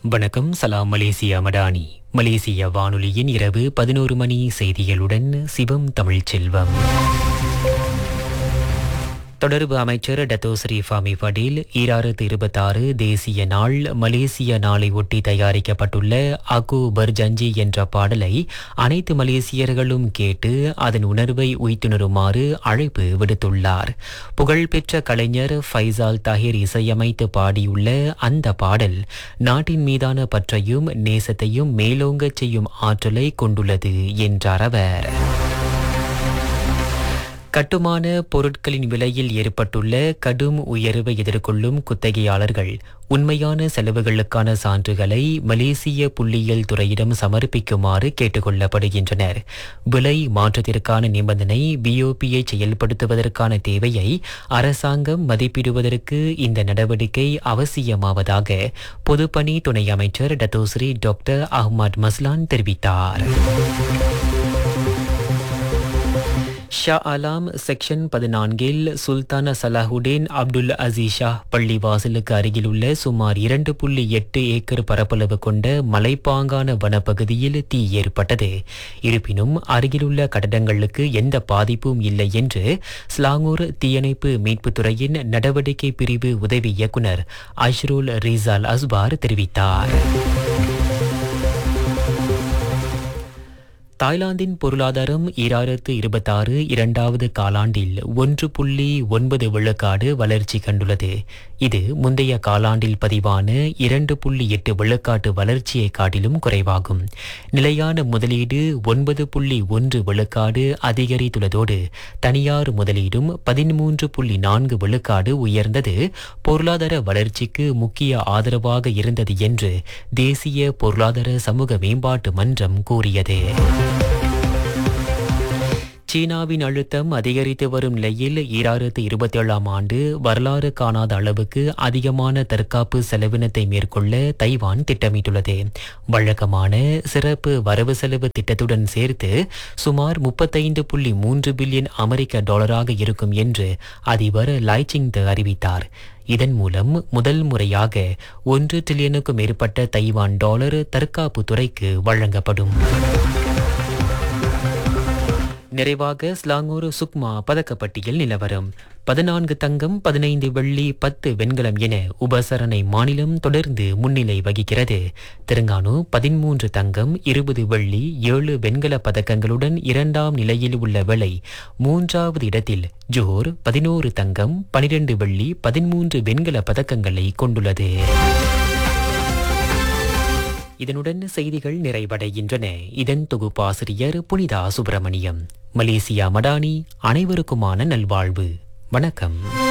வணக்கம் சலாம் மலேசியா மடானி மலேசிய வானொலியின் இரவு பதினோரு மணி செய்திகளுடன் சிவம் தமிழ்ச் செல்வம் தொடர்பு அமைச்சர் டத்தோஸ்ரீ ஃபாமி ஃபடீல் ஈராயிரத்து இருபத்தாறு தேசிய நாள் மலேசிய நாளை ஒட்டி தயாரிக்கப்பட்டுள்ள அகு பர்ஜஞ்சி என்ற பாடலை அனைத்து மலேசியர்களும் கேட்டு அதன் உணர்வை உய்த்துணருமாறு அழைப்பு விடுத்துள்ளார் புகழ்பெற்ற கலைஞர் ஃபைசால் தாஹிர் இசையமைத்து பாடியுள்ள அந்த பாடல் நாட்டின் மீதான பற்றையும் நேசத்தையும் மேலோங்கச் செய்யும் ஆற்றலை கொண்டுள்ளது என்றார் அவர் கட்டுமான பொருட்களின் விலையில் ஏற்பட்டுள்ள கடும் உயர்வை எதிர்கொள்ளும் குத்தகையாளர்கள் உண்மையான செலவுகளுக்கான சான்றுகளை மலேசிய புள்ளியியல் துறையிடம் சமர்ப்பிக்குமாறு கேட்டுக்கொள்ளப்படுகின்றனர் விலை மாற்றத்திற்கான நிபந்தனை பிஓபியை செயல்படுத்துவதற்கான தேவையை அரசாங்கம் மதிப்பிடுவதற்கு இந்த நடவடிக்கை அவசியமாவதாக பொதுப்பணி துணை அமைச்சர் டத்தோஸ்ரீ டாக்டர் அஹ்மத் மஸ்லான் தெரிவித்தார் ஷா அலாம் செக்ஷன் பதினான்கில் Sultan Salahuddin Abdul Aziz Shah பள்ளிவாசலுக்கு அருகிலுள்ள சுமார் இரண்டு புள்ளி எட்டு ஏக்கர் பரப்பளவு கொண்ட மலைப்பாங்கான வனப்பகுதியில் தீ ஏற்பட்டது இருப்பினும் அருகிலுள்ள கட்டடங்களுக்கு எந்த பாதிப்பும் இல்லை என்று ஸ்லாங்கூர் தீயணைப்பு மீட்புத் துறையின் நடவடிக்கை பிரிவு உதவி இயக்குனர் அஷ்ருல் ரிசால் அஸ்பார் தெரிவித்தார் தாய்லாந்தின் பொருளாதாரம் ஈராயிரத்து இருபத்தாறு இரண்டாவது காலாண்டில் ஒன்று புள்ளி ஒன்பது விழுக்காடு வளர்ச்சி கண்டுள்ளது இது முந்தைய காலாண்டில் பதிவான இரண்டு புள்ளி எட்டு விழுக்காட்டு வளர்ச்சியை காட்டிலும் குறைவாகும் நிலையான முதலீடு ஒன்பது புள்ளி ஒன்று விழுக்காடு அதிகரித்துள்ளதோடு தனியார் முதலீடும் பதிமூன்று புள்ளி நான்கு விழுக்காடு உயர்ந்தது பொருளாதார வளர்ச்சிக்கு முக்கிய ஆதரவாக இருந்தது என்று தேசிய பொருளாதார சமூக மேம்பாட்டு மன்றம் கூறியது சீனாவின் அழுத்தம் அதிகரித்து வரும் நிலையில் ஈராயிரத்து இருபத்தேழாம் ஆண்டு வரலாறு காணாத அளவுக்கு அதிகமான தற்காப்பு செலவினத்தை மேற்கொள்ள தைவான் திட்டமிட்டுள்ளது வழக்கமான சிறப்பு வரவு செலவு திட்டத்துடன் சேர்த்து சுமார் முப்பத்தைந்து புள்ளி மூன்று பில்லியன் அமெரிக்க டாலராக இருக்கும் என்று அதிபர் லைச்சிங் அறிவித்தார் இதன் மூலம் முதல் முறையாக ஒன்று டிரில்லியனுக்கும் மேற்பட்ட தைவான் டாலர் தற்காப்பு துறைக்கு வழங்கப்படும் நிறைவாக ஸ்லாங்கூர் சுக்மா பதக்கப்பட்டியல் நிலவரம் பதினான்கு தங்கம் பதினைந்து வெள்ளி பத்து வெண்கலம் என உபசரணை மாநிலம் தொடர்ந்து முன்னிலை வகிக்கிறது தெலுங்கானு பதிமூன்று தங்கம் இருபது வெள்ளி ஏழு வெண்கல பதக்கங்களுடன் இரண்டாம் நிலையில் உள்ள வேளை மூன்றாவது இடத்தில் ஜோர் பதினோரு தங்கம் பனிரெண்டு வெள்ளி பதிமூன்று வெண்கல பதக்கங்களை கொண்டுள்ளது இதனுடன் செய்திகள் நிறைவடைகின்றன இதன் தொகுப்பாசிரியர் புனிதா சுப்பிரமணியம் மலேசியா மடானி அனைவருக்குமான நல்வாழ்வு வணக்கம்